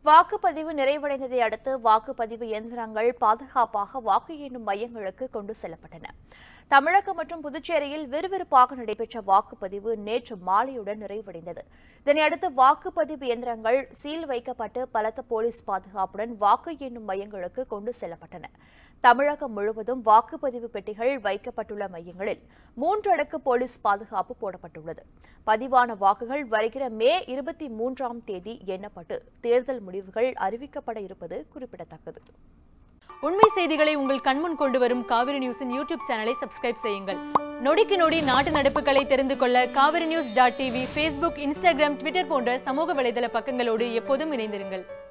வாக்குப்பதிவு நிறைவடைந்ததை அடுத்து வாக்குப்பதிவு இயந்திரங்கள் பாதுகாப்பாக வாக்கு எண்ணும் மையங்களுக்கு கொண்டு செல்லப்பட்டன தமிழகம் மற்றும் புதுச்சேரியில் விறுவிறுப்பாக நடைபெற்ற வாக்குப்பதிவு நேற்று மாலையுடன் நிறைவடைந்தது இதனையடுத்து வாக்குப்பதிவு இயந்திரங்கள் சீல் வைக்கப்பட்டு பலத்த போலீஸ் பாதுகாப்புடன் வாக்கு எண்ணும் மையங்களுக்கு கொண்டு செல்லப்பட்டன தமிழகம் முழுவதும் வாக்குப்பதிவு பெட்டிகள் வைக்கப்பட்டுள்ள மையங்களில் மூன்று அடுக்கு போலீஸ் பாதுகாப்பு போடப்பட்டுள்ளது பதிவான வாக்குகள் வருகிற மே இருபத்தி மூன்றாம் தேதி எண்ணப்பட்டு தேர்தல் முடிவுகள் அறிவிக்கப்பட இருப்பது குறிப்பிடத்தக்கது உண்மை செய்திகளை உங்கள் கண்முன் கொண்டு வரும் காவிரி நியூஸின் யூடியூப் சேனலை சப்ஸ்கிரைப் செய்யுங்கள் நொடிக்கு நொடி நாட்டு நடப்புகளை தெரிந்து கொள்ள Kaveri news dot TV Facebook Instagram Twitter போன்ற சமூக வலைதள பக்கங்களோடு எப்போதும் இணைந்திருங்கள்